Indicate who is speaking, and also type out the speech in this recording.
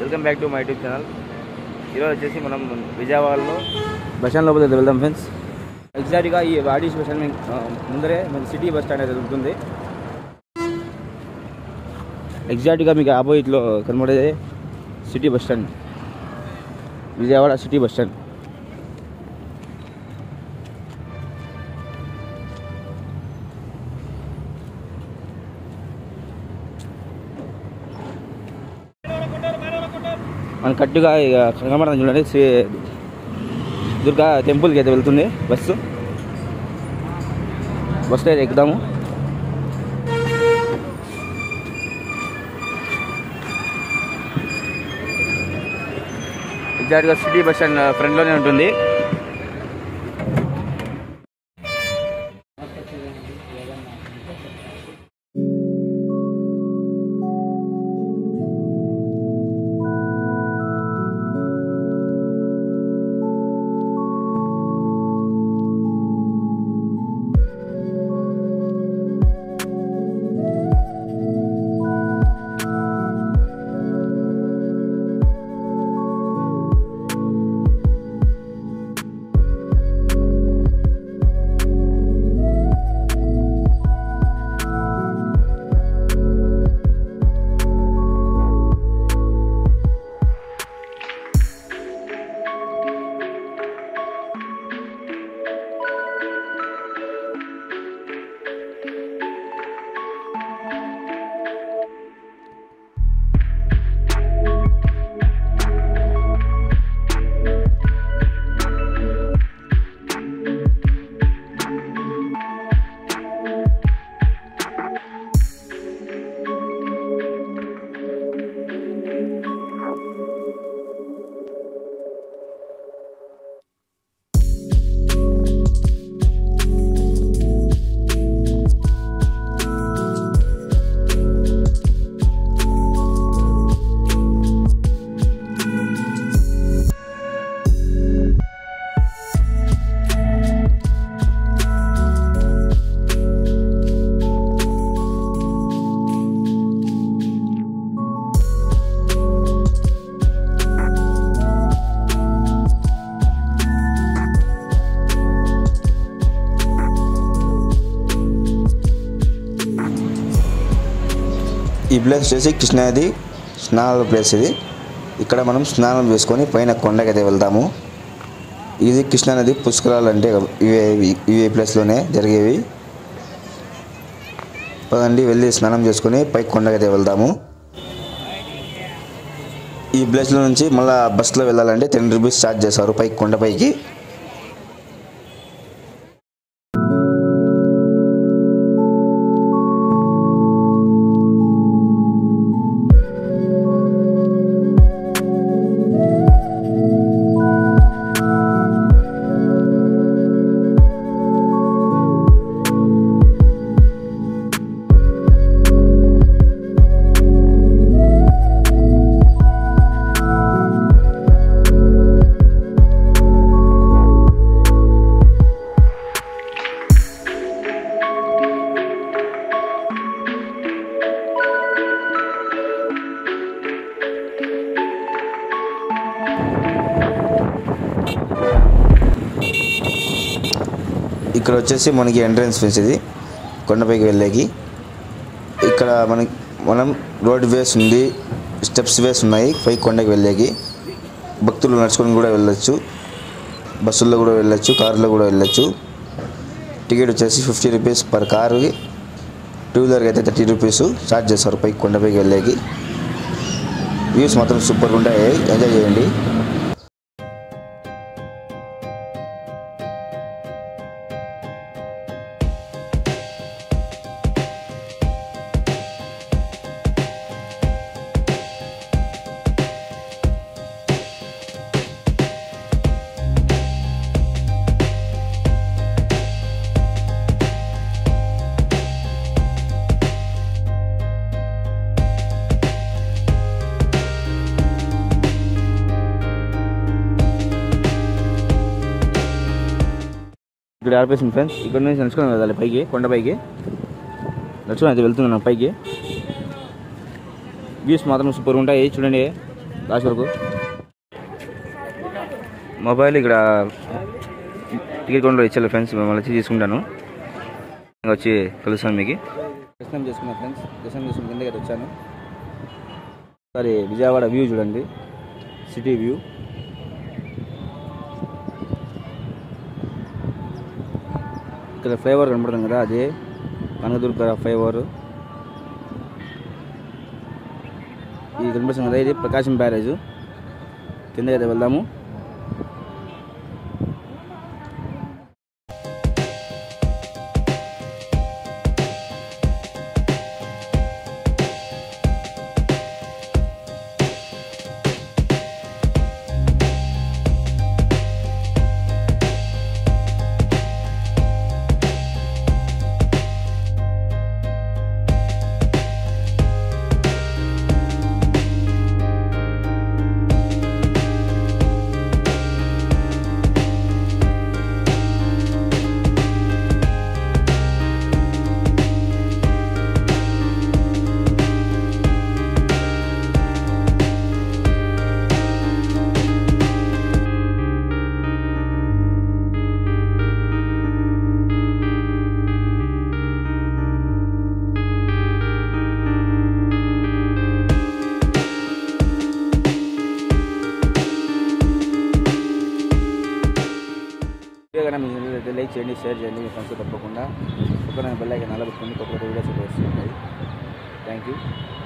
Speaker 1: welcome back to my YouTube channel ఈరోజు వచ్చేసి మనం విజయవాడలో బస్ స్టాండ్ లోపల వెళ్దాం ఫ్రెండ్స్ ఎగ్జాక్ట్గా ఈ వాడీస్ బస్ స్టాండ్ ఆ, ముందరే మన సిటీ బస్ స్టాండ్ అయితే ఉంటుంది ఎగ్జాక్ట్గా మీకు ఆపోజిట్లో కనబడేది city bus stand Vijayawada city bus stand మన కట్టుగా ఇక కనబడుతుంది చూడండి శ్రీ దుర్గా టెంపుల్కి అయితే వెళ్తుంది బస్సు బస్సులో అయితే ఎక్కుదాము ఎగ్జాక్ట్గా సిటీ బస్ స్టాండ్ ఫ్రంట్లోనే ఉంటుంది
Speaker 2: ఈ ప్లేస్ వచ్చేసి కృష్ణానది స్నానాల ప్లేస్ ఇది ఇక్కడ మనం స్నానం చేసుకొని పైన కొండకైతే వెళ్తాము ఇది కృష్ణానది పుష్కరాలు అంటే ఇవే ఇవే ప్లేస్లోనే జరిగేవి పదండి వెళ్ళి స్నానం చేసుకొని పై కొండకైతే వెళ్దాము ఈ ప్లేస్లో నుంచి మళ్ళీ బస్సులో వెళ్ళాలంటే టెన్ రూపీస్ ఛార్జ్ చేస్తారు పైకి కొండపైకి ఇక్కడ వచ్చేసి మనకి ఎంట్రన్స్ ఫీస్ ఇది కొండపైకి వెళ్ళేకి ఇక్కడ మనకి మనం రోడ్ వేస్ ఉంది స్టెప్స్ వేస్ ఉన్నాయి పై కొండకి వెళ్ళేకి భక్తులు నడుచుకొని కూడా వెళ్ళొచ్చు బస్సుల్లో కూడా వెళ్ళొచ్చు కారులో కూడా వెళ్ళొచ్చు టికెట్ వచ్చేసి ఫిఫ్టీ రూపీస్ పర్ కారుకి టూ వీలర్కి అయితే థర్టీ రూపీస్ ఛార్జ్ చేస్తారు పైకి కొండపైకి వెళ్ళేకి వ్యూస్ మాత్రం సూపర్గా ఉంటాయి ఎంజాయ్ చేయండి
Speaker 1: ఇక్కడ ఆర్పేసింది ఫ్రెండ్స్ ఇక్కడ నుంచి నడుచుకొని వెళ్ళాలి పైకి కొండపైకి నడుచుకొని అయితే వెళ్తున్నాను పైకి వ్యూస్ మాత్రం సూపర్ ఉంటాయి చూడండి లాస్ట్ వరకు మొబైల్ ఇక్కడ టికెట్ కౌంటర్లో ఇచ్చారు ఫ్రెండ్స్ మిమ్మల్ని వచ్చి తీసుకుంటాను ఇంకా వచ్చి కలుస్తాను మీకు దర్శనం చేసుకున్నా ఫ్రెండ్స్ దర్శనం చేసుకుని కిందకి అయితే వచ్చాను ఒకసారి విజయవాడ వ్యూ చూడండి సిటీ వ్యూ ఇక్కడ ఫ్లైఓవర్ కనబడుతుంది కదా అదే కనకదుర్గ ఫ్లైఓవర్ ఇది కనిపిస్తుంది కదా ఇది ప్రకాశం బ్యారేజ్ కిందకి అయితే వెళ్దాము వీడియో కనుక మీకు నచ్చినట్లయితే లైక్ చేయండి షేర్ చేయండి మీ ఫ్రెండ్స్ తప్పకుండా పక్కన బెల్ ఐకాన్ అలా పెట్టుకోండి కొత్త కొత్త వీడియోస్ అయితే వస్తుంటాయి థ్యాంక్ యూ